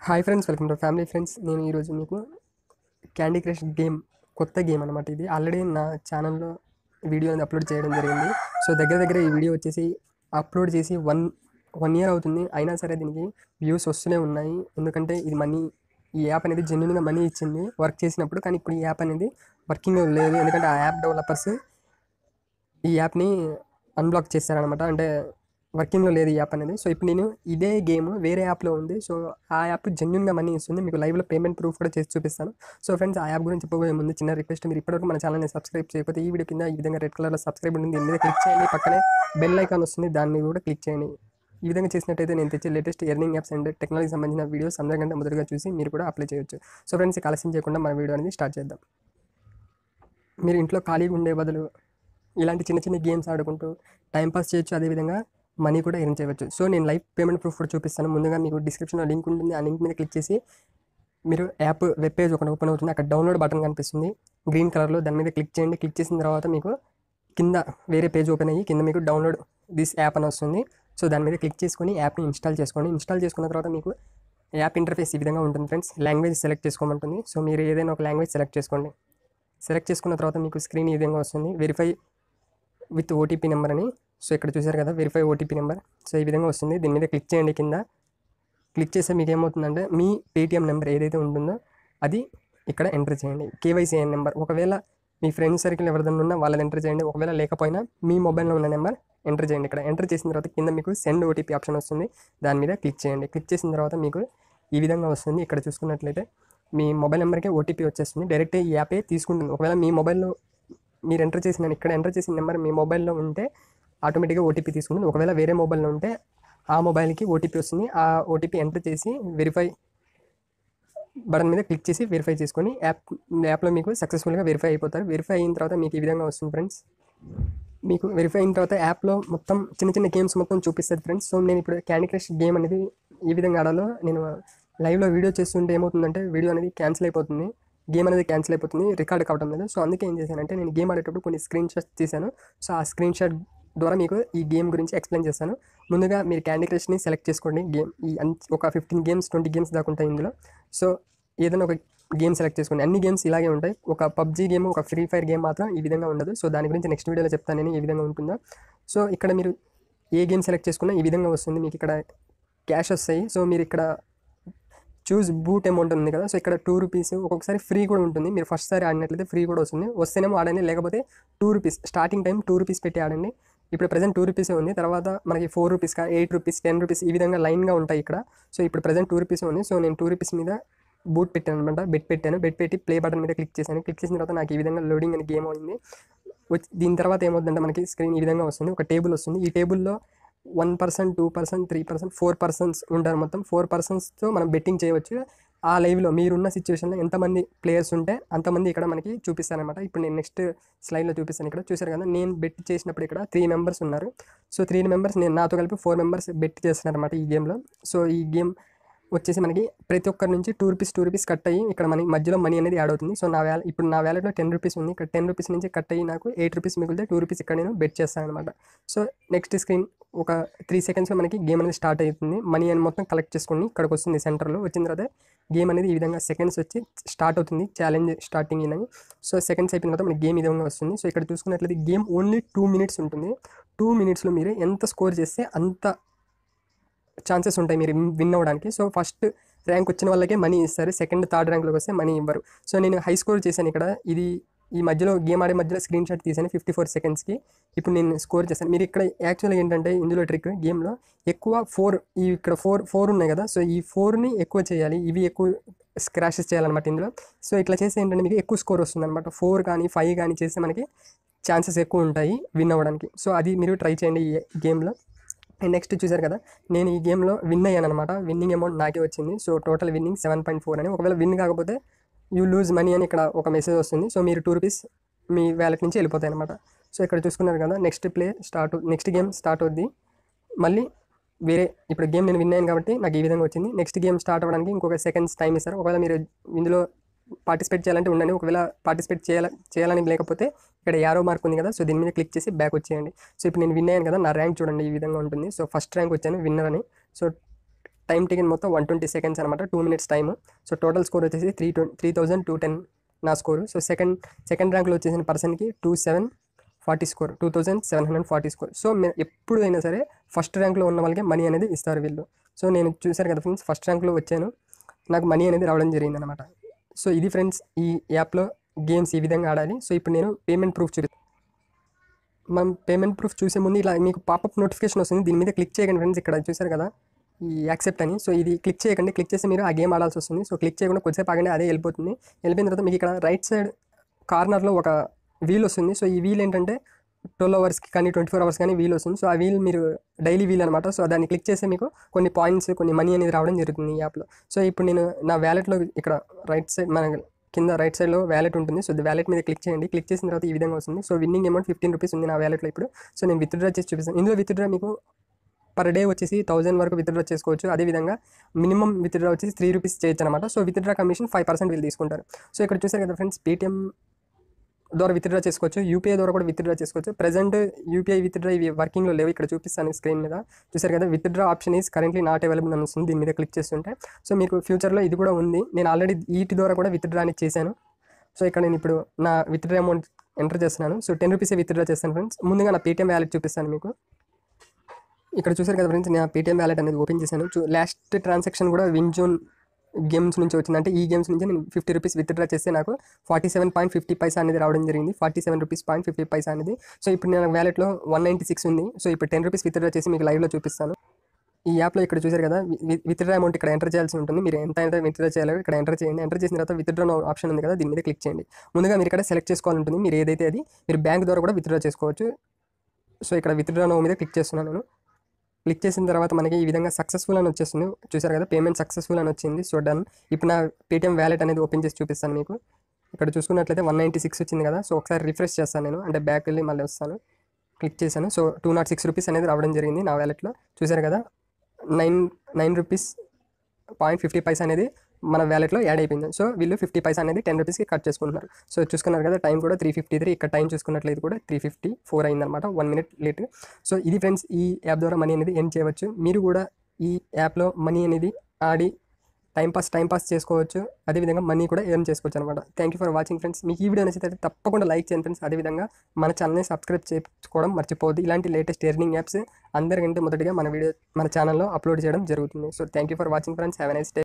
hi friends welcome to family friends నేను ఈరోజు మీకు క్యాండీ క్రష్ గేమ్ కొత్త గేమ్ అనమాట ఇది ఆల్రెడీ నా ఛానల్లో వీడియో అనేది అప్లోడ్ చేయడం జరిగింది సో దగ్గర దగ్గర ఈ వీడియో వచ్చేసి అప్లోడ్ చేసి వన్ వన్ ఇయర్ అవుతుంది అయినా సరే దీనికి వ్యూస్ వస్తూనే ఉన్నాయి ఎందుకంటే ఇది మనీ ఈ యాప్ అనేది జెన్యున్గా మనీ ఇచ్చింది వర్క్ చేసినప్పుడు కానీ ఇప్పుడు ఈ యాప్ అనేది వర్కింగ్ లేదు ఎందుకంటే ఆ యాప్ డెవలపర్స్ ఈ యాప్ని అన్బ్లాక్ చేశారనమాట అంటే వర్కింగ్లో లేదు ఈ యాప్ అనేది సో ఇప్పుడు నేను ఇదే గేమ్ వేరే యాప్లో ఉంది సో ఆ యాప్ జెన్యున్గా మనీ ఇస్తుంది మీకు లైవ్లో పేమెంట్ ప్రూఫ్ కూడా చేసి చూపిస్తాను సో ఫ్రెండ్స్ ఆ యాప్ గురించి చెప్పబోయే ముందు చిన్న రిక్వెస్ట్ మీరు ఇప్పటివరకు మన ఛానల్ని సబ్స్క్రైబ్ చేయకపోతే ఈ వీడియో కింద ఈ విధంగా రెడ్ కలర్లో సబ్స్క్రైబ్ ఉంటుంది దీని మీద క్లిక్ చేయండి పక్కనే బెల్ ఐకాన్ వస్తుంది దాని మీద కూడా క్లిక్ చేయండి ఈ విధంగా చేసినట్టయితే నేను తెచ్చే latest earning apps and technology సంబంధించిన వీడియోస్ అందరికంటే మొదటిగా చూసి మీరు కూడా అప్లై చేయొచ్చు సో ఫ్రెండ్స్ ఇక ఆలస్యం చేయకుండా మన వీడియో అనేది స్టార్ట్ చేద్దాం మీరు ఇంట్లో ఖాళీగా ఉండే బదులు ఇలాంటి చిన్న చిన్న గేమ్స్ ఆడుకుంటూ టైంపాస్ చేయొచ్చు అదేవిధంగా మనీ కూడా ఎర్న్ చేయవచ్చు సో నేను లైవ్ పేమెంట్ ప్రూఫ్ కూడా చూపిస్తాను ముందుగా మీకు డిస్క్రిప్షన్లో లింక్ ఉంటుంది ఆ లింక్ మీద క్లిక్ చేసి మీరు యాప్ వెబ్ పేజ్ ఒకటి ఓపెన్ అవుతుంది అక్కడ డౌన్లోడ్ బటన్ కనిపిస్తుంది గ్రీన్ కలర్లో దాని మీద క్లిక్ చేయండి క్లిక్ చేసిన తర్వాత మీకు కింద వేరే పేజ్ ఓపెన్ అయ్యి కింద మీకు డౌన్లోడ్ దిస్ యాప్ అని వస్తుంది సో దాని మీద క్లిక్ చేసుకొని యాప్ని ఇన్స్టాల్ చేసుకోండి ఇన్స్టాల్ చేసుకున్న తర్వాత మీకు యాప్ ఇంటర్ఫేస్ ఈ విధంగా ఉంటుంది ఫ్రెండ్స్ లాంగ్వేజ్ సెలెక్ట్ చేసుకోమంటుంది సో మీరు ఏదైనా ఒక లాంగ్వేజ్ సెలెక్ట్ చేసుకోండి సెలెక్ట్ చేసుకున్న తర్వాత మీకు స్క్రీన్ ఈ విధంగా వస్తుంది వెరిఫై విత్ ఓటీపీ నెంబర్ అని సో ఇక్కడ చూసారు కదా వెరిఫై ఓటీపీ నెంబర్ సో ఈ విధంగా వస్తుంది దీని మీద క్లిక్ చేయండి కింద క్లిక్ చేస్తే మీకు ఏమవుతుందంటే మీ పేటిఎం నెంబర్ ఏదైతే ఉంటుందో అది ఇక్కడ ఎంటర్ చేయండి కేవైసీ నెంబర్ ఒకవేళ మీ ఫ్రెండ్ సర్కిల్ ఎవరిదైనా ఉన్నా వాళ్ళని ఎంటర్ చేయండి ఒకవేళ లేకపోయినా మీ మొబైల్లో ఉన్న నెంబర్ ఎంటర్ చేయండి ఇక్కడ ఎంటర్ చేసిన తర్వాత కింద మీకు సెండ్ ఓటీపీ ఆప్షన్ వస్తుంది దాని మీద క్లిక్ చేయండి క్లిక్ చేసిన తర్వాత మీకు ఈ విధంగా వస్తుంది ఇక్కడ చూసుకున్నట్లయితే మీ మొబైల్ నెంబర్కే ఓటీపీ వచ్చేస్తుంది డైరెక్ట్ ఈ యాపే తీసుకుంటుంది ఒకవేళ మీ మొబైల్లో మీరు ఎంటర్ చేసిన ఇక్కడ ఎంటర్ చేసిన నెంబర్ మీ మొబైల్లో ఉంటే ఆటోమేటిక్గా ఓటీపీ తీసుకుంటుంది ఒకవేళ వేరే మొబైల్లో ఉంటే ఆ మొబైల్కి ఓటీపీ వస్తుంది ఆ ఓటీపీ ఎంటర్ చేసి వెరిఫై బటన్ మీద క్లిక్ చేసి వెరిఫై చేసుకొని యాప్ యాప్లో మీకు సక్సెస్ఫుల్గా వెరిఫై అయిపోతారు వెరిఫై అయిన తర్వాత మీకు ఈ విధంగా వస్తుంది ఫ్రెండ్స్ మీకు వెరిఫై అయిన తర్వాత యాప్లో మొత్తం చిన్న చిన్న గేమ్స్ మొత్తం చూపిస్తుంది ఫ్రెండ్స్ సో నేను ఇప్పుడు క్యాండీ క్రష్ గేమ్ అనేది ఈ విధంగా ఆడాలో నేను లైవ్లో వీడియో చేస్తుంటే ఏమవుతుందంటే వీడియో అనేది క్యాన్సిల్ అయిపోతుంది గేమ్ అనేది క్యాన్సిల్ అయిపోతుంది రికార్డ్ కావడం లేదు సో అందుకే ఏం చేశానంటే నేను గేమ్ ఆడేటప్పుడు కొన్ని స్క్రీన్ షాట్స్ తీశాను సో ఆ స్క్రీన్ షాట్ ద్వారా మీకు ఈ గేమ్ గురించి ఎక్స్ప్లెయిన్ చేస్తాను ముందుగా మీరు క్యాండీ క్రష్ని సెలెక్ట్ చేసుకోండి గేమ్ ఈ అన్- ఒక ఫిఫ్టీన్ గేమ్స్ ట్వంటీ గేమ్స్ దాకా ఉంటాయి ఇందులో సో ఏదైనా ఒక గేమ్ సెలెక్ట్ చేసుకోండి అన్ని గేమ్స్ ఇలాగే ఉంటాయి ఒక పబ్జీ గేమ్ ఒక ఫ్రీ ఫైర్ గేమ్ మాత్రం ఈ విధంగా ఉండదు సో దాని గురించి నెక్స్ట్ వీడియోలో చెప్తాను నేను ఏ విధంగా ఉంటుందో సో ఇక్కడ మీరు ఏ గేమ్ సెలెక్ట్ చేసుకున్నా ఈ విధంగా వస్తుంది మీకు ఇక్కడ క్యాష్ వస్తాయి సో మీరు ఇక్కడ చూస్ బూట్ అమౌంట్ ఉంది కదా సో ఇక్కడ టూ రూపీస్ ఒక్కొక్కసారి ఫ్రీ కూడా ఉంటుంది మీరు ఫస్ట్ సారి ఆడినట్లయితే ఫ్రీ కూడా వస్తుంది వస్తేనేమో ఆడండి లేకపోతే two rupees starting time two rupees పెట్టి ఆడండి ఇప్పుడు ప్రజెంట్ టూ రూపీసే ఉంది తర్వాత మనకి ఫోర్ రూపీస్ కా ఎయిట్ రూపీస్ టెన్ రూపీస్ ఈ విధంగా లైన్గా ఉంటాయి ఇక్కడ సో ఇప్పుడు ప్రజెంట్ టూ రూపీస్ ఉంది సో నేను టూ రూపీస్ మీద బూట్ పెట్టాను అనమాట బెట్ పెట్టాను బెట్ పెట్టి ప్లే బటన్ మీద క్లిక్ చేశాను క్లిక్ చేసిన తర్వాత నాకు ఈ విధంగా లోడింగ్ అని గేమ్ అయింది వచ్చి దీని తర్వాత ఏమవుతుందంటే మనకి స్క్రీన్ ఈ విధంగా వస్తుంది ఒక టేబుల్ వస్తుంది ఈ టేబుల్లో one percent two percent three percent four persons ఉంటారు మొత్తం ఫోర్ పర్సన్స్తో మనం బెట్టింగ్ చేయవచ్చు ఆ లైవ్లో మీరున్న సిచ్యువేషన్లో ఎంతమంది ప్లేయర్స్ ఉంటే అంతమంది ఇక్కడ మనకి చూపిస్తారనమాట ఇప్పుడు నేను నెక్స్ట్ స్లైడ్లో చూపిస్తాను ఇక్కడ చూసారు కదా నేను బెట్ చేసినప్పుడు ఇక్కడ త్రీ మెంబర్స్ ఉన్నారు సో త్రీ మెంబర్స్ నేను నాతో కలిపి ఫోర్ మెంబర్స్ బెట్ చేస్తున్నారు అనమాట ఈ గేమ్లో సో ఈ గేమ్ వచ్చేసి మనకి ప్రతి ఒక్కరి నుంచి two rupees two rupees cut అయ్యి ఇక్కడ మనకి మధ్యలో మనీ అనేది యాడ్ అవుతుంది సో నా వ్యాల ఇప్పుడు నా వ్యాలెట్లో టెన్ రూపీస్ ఉంది ఇక్కడ టెన్ రూపీస్ నుంచి కట్ అయ్యి నాకు ఎయిట్ రూపీస్ మిగిలితే టూ రూపీస్ ఇక్కడ నేను బెట్ చేస్తాను అనమాట సో నెక్స్ట్ స్క్రీన్ ఒక త్రీ సెకండ్స్లో మనకి గేమ్ అనేది స్టార్ట్ అవుతుంది మనీ అని మొత్తం కలెక్ట్ చేసుకొని ఇక్కడికి వస్తుంది సెంటర్లో వచ్చిన తర్వాత గేమ్ అనేది ఈ విధంగా సెకండ్స్ వచ్చి స్టార్ట్ అవుతుంది ఛాలెంజ్ స్టార్టింగ్ అని సో సెకండ్స్ అయిపోయిన తర్వాత మనకి గేమ్ ఈ విధంగా వస్తుంది సో ఇక్కడ చూసుకున్నట్లయితే గేమ్ ఓన్లీ టూ మినిట్స్ ఉంటుంది టూ మినిట్స్లో మీరు ఎంత స్కోర్ చేస్తే అంత ఛాన్సెస్ ఉంటాయి మీరు విన్ అవ్వడానికి సో ఫస్ట్ ర్యాంక్ వచ్చిన వాళ్ళకే మనీ ఇస్తారు సెకండ్ థర్డ్ ర్యాంక్లోకి వస్తే మనీ ఇవ్వరు సో నేను హై స్కోర్ చేశాను ఇక్కడ ఇది ఈ మధ్యలో గేమ్ ఆడే మధ్యలో స్క్రీన్ షాట్ తీసాను ఫిఫ్టీ ఫోర్ సెకండ్స్కి ఇప్పుడు నేను స్కోర్ చేశాను మీరు ఇక్కడ యాక్చువల్గా ఏంటంటే ఇందులో ట్రిక్ గేమ్లో ఎక్కువ ఫోర్ ఈ ఇక్కడ ఫోర్ ఫోర్ ఉన్నాయి కదా సో ఈ ఫోర్ని ఎక్కువ చేయాలి ఇవి ఎక్కువ స్క్రాషెస్ చేయాలన్నమాట ఇందులో సో ఇట్లా చేస్తే ఏంటంటే మీకు ఎక్కువ స్కోర్ వస్తుంది అనమాట ఫోర్ కానీ ఫైవ్ కానీ చేస్తే మనకి ఛాన్సెస్ ఎక్కువ ఉంటాయి విన్ అవ్వడానికి సో అది మీరు ట్రై చేయండి ఈ గేమ్లో అండ్ నెక్స్ట్ చూసారు కదా నేను ఈ గేమ్లో విన్ అయ్యాను అనమాట విన్నింగ్ అమౌంట్ నాకే వచ్చింది so total winning seven point four అని ఒకవేళ విన్ కాకపోతే యూ లూజ్ మనీ అని ఇక్కడ ఒక మెసేజ్ వస్తుంది సో మీరు టూ రూపీస్ మీ వ్యాలెట్ నుంచి వెళ్ళిపోతాయి అనమాట సో ఇక్కడ చూసుకున్నారు కదా next play start next game start అవుద్ది మళ్ళీ వేరే ఇప్పుడు గేమ్ నేను విన్ అయ్యాను కాబట్టి నాకు ఈ విధంగా వచ్చింది నెక్స్ట్ గేమ్ స్టార్ట్ అవ్వడానికి ఇంకొక సెకండ్స్ టైం ఇస్తారు ఒకవేళ మీరు ఇందులో పార్టిసిపేట్ చేయాలంటే ఉండండి ఒకవేళ పార్టిసిపేట్ చేయాల చేయాలని లేకపోతే ఇక్కడ యారో మార్క్ ఉంది కదా సో దీని మీద క్లిక్ చేసి బ్యాక్ వచ్చేయండి సో ఇప్పుడు నేను విన్ అయ్యాను కదా నా ర్యాంక్ చూడండి ఈ విధంగా ఉంటుంది సో ఫస్ట్ ర్యాంక్ వచ్చాను విన్నర్ అని సో టైం టేకిన్ మొత్తం వన్ ట్వంటీ సెకండ్స్ అనమాట two minutes time so total score వచ్చేసి three twenty three thousand two ten నా స్కోరు సో సెకండ్ సెకండ్ ర్యాంక్లో వచ్చేసిన పర్సన్కి two seven forty score two thousand seven hundred forty score so మే ఎప్పుడైనా సరే ఫస్ట్ ర్యాంక్లో ఉన్న వాళ్ళకి మనీ అనేది ఇస్తారు వీళ్ళు సో నేను చూశారు కదా ఫ్రెండ్స్ ఫస్ట్ ర్యాంక్లో వచ్చాను నాకు మనీ అనేది రావడం జరిగింది అనమాట సో ఇది ఫ్రెండ్స్ ఈ యాప్లో గేమ్స్ ఈ విధంగా ఆడాలి సో ఇప్పుడు నేను పేమెంట్ ప్రూఫ్ చూపి మనం పేమెంట్ ప్రూఫ్ చూసే ముందు ఇలా మీకు పాపప్ నోటిఫికేషన్ వస్తుంది దీని మీద క్లిక్ చేయకండి ఫ్రెండ్స్ ఇక్కడ చూశారు కదా ఈ యాక్సెప్ట్ అని సో ఇది క్లిక్ చేయకండి క్లిక్ చేసి మీరు ఆ గేమ్ ఆడాల్సి వస్తుంది సో క్లిక్ చేయకుండా కొద్దిసేపు ఆగండి అదే వెళ్ళిపోతుంది వెళ్ళిపోయిన తర్వాత మీకు ఇక్కడ రైట్ సైడ్ కార్నర్లో ఒక వీల్ వస్తుంది సో ఈ వీల్ ఏంటంటే ట్వెల్వ్ అవర్స్కి కానీ ట్వంటీ ఫోర్ అవర్స్ కానీ వీల్ వస్తుంది సో ఆ వీల్ మీరు డైలీ వీల్ అనమాట సో దాన్ని క్లిక్ చేస్తే మీకు కొన్ని పాయింట్స్ కొన్ని మనీ అనేది రావడం జరుగుతుంది ఈ యాప్లో సో ఇప్పుడు నేను నా వ్యాలెట్లో ఇక్కడ రైట్ సైడ్ మన కింద రైట్ సైడ్లో వ్యాలెట్ ఉంటుంది సో వ్యాలెట్ మీద క్లిక్ చేయండి క్లిక్ చేసిన తర్వాత ఈ విధంగా వస్తుంది so winning amount fifteen rupees ఉంది నా వ్యాలెట్లో ఇప్పుడు సో నేను విత్డ్రా చేసి చూపిస్తాను ఇందులో విత్డ్రా మీకు పర్ డే వచ్చేసి థౌసండ్ వరకు విత్డ్రా చేసుకోవచ్చు అదేవిధంగా మినిమం విత్డ్రా వచ్చేసి త్రీ రూపీస్ చేయొచ్చు అనమాట so withdraw commission five percent వీళ్ళు తీసుకుంటారు సో ఇక్కడ చూసారు కదా ఫ్రెండ్స్ పేటిఎం ద్వారా విత్డ్రా చేసుకోవచ్చు యూపీఐ ద్వారా కూడా విత్డ్రా చేసుకోవచ్చు ప్రజెంట్ యూపీఐ విత్డ్రా ఇవి వర్కింగ్లో లేవు ఇక్కడ చూపిస్తాను స్క్రీన్ మీద చూసారు కదా withdraw option is currently not available అని వస్తుంది దీని మీద క్లిక్ చేస్తుంటే సో మీకు ఫ్యూచర్లో ఇది కూడా ఉంది నేను ఆల్రెడీ వీటి ద్వారా కూడా విత్డ్రా అనేది చేశాను సో ఇక్కడ నేను ఇప్పుడు నా విత్డ్రా అమౌంట్ ఎంటర్ చేస్తున్నాను సో టెన్ రూపీసే విత్డ్రా చేస్తాను ఫ్రెండ్స్ ముందుగా నా పేటిఎం వ్యాలెట్ చూపిస్తాను మీకు ఇక్కడ చూసారు కదా ఫ్రెండ్స్ నేను పేటిఎం వ్యాలెట్ అనేది ఓపెన్ చేశాను లాస్ట్ ట్రాన్సాక్షన్ కూడా విన్ జోన్ గేమ్స్ నుంచి వచ్చింది అంటే ఈ గేమ్స్ నుంచి నేను ఫిఫ్టీ రూపీస్ విత్డ్రా చేస్తే నాకు forty seven point fifty paisa అనేది రావడం జరిగింది forty seven rupees point fifty paisa అనేది సో ఇప్పుడు నేను వ్యాలెట్లో వన్ నైంటీ సిక్స్ ఉంది సో ఇప్పుడు టెన్ రూపీస్ విత్డ్రా చేసి మీకు లైవ్లో చూపిస్తాను ఈ యాప్లో ఇక్కడ చూసారు కదా విత్డ్రా అమౌంట్ ఇక్కడ ఎంటర్ చేయాల్సి ఉంటుంది మీరు ఎంత ఎంత విత్డ్రా చేయాలో ఇక్కడ ఎంటర్ చేయండి ఎంటర్ చేసిన తర్వాత విత్డ్రా ఆప్షన్ ఉంది కదా దీని మీద క్లిక్ చేయండి ముందుగా మీరు ఇక్కడ సెలెక్ట్ చేసుకోవాలి ఉంటుంది మీరు ఏదైతే అది మీరు బ్యాంక్ ద్వారా కూడా విత్డ్రా చేసుకోవచ్చు సో ఇక్కడ విత్డ్రా నో మీద క్లిక్ చేస్తున్నాను నేను క్లిక్ చేసిన తర్వాత మనకి ఈ విధంగా సక్సెస్ఫుల్ అని వచ్చేస్తుంది చూసారు కదా పేమెంట్ సక్సెస్ఫుల్ అని వచ్చింది సో డన్ ఇప్పుడు నా పేటిఎం వ్యాలెట్ అనేది ఓపెన్ చేసి చూపిస్తాను మీకు ఇక్కడ చూసుకున్నట్లయితే వన్ నైంటీ సిక్స్ వచ్చింది కదా సో ఒకసారి రిఫ్రెష్ చేస్తాను నేను అంటే బ్యాక్ వెళ్ళి మళ్ళీ వస్తాను క్లిక్ చేశాను so two not six rupees అనేది రావడం జరిగింది నా వ్యాలెట్లో చూసారు కదా nine nine rupees point fifty paisa అనేది మన వ్యాలెట్లో యాడ్ అయిపోయింది సో వీళ్ళు ఫిఫ్టీ పైసా అనేది టెన్ రూపీస్కి కట్ చేసుకుంటున్నారు సో చూసుకున్నారు కదా టైం కూడా త్రీ ఫిఫ్టీ త్రీ ఇక్కడ టైం చూసుకున్నట్లయితే కూడా త్రీ ఫిఫ్టీ ఫోర్ అయిందనమాట వన్ మినిట్ లేట్ సో ఇది ఫ్రెండ్స్ ఈ యాప్ ద్వారా మనీ అనేది ఎర్న్ చేయవచ్చు మీరు కూడా ఈ యాప్లో మనీ అనేది ఆడి టైం పాస్ టైం పాస్ చేసుకోవచ్చు అదేవిధంగా మనీ కూడా ఎర్న్ చేసుకోవచ్చు అనమాట thank you for watching friends మీకు ఈ వీడియో నచ్చితే తప్పకుండా లైక్ చేయండి ఫ్రెండ్స్ అదేవిధంగా మన ఛానల్ని సబ్స్క్రైబ్ చేసుకోవడం మర్చిపోవద్దు ఇలాంటి లేటెస్ట్ ఎర్నింగ్ యాప్స్ అందరికంటే మొదటిగా మన వీడియో మన ఛానల్లో అప్లోడ్ చేయడం జరుగుతుంది so thank you for watching friends have nice day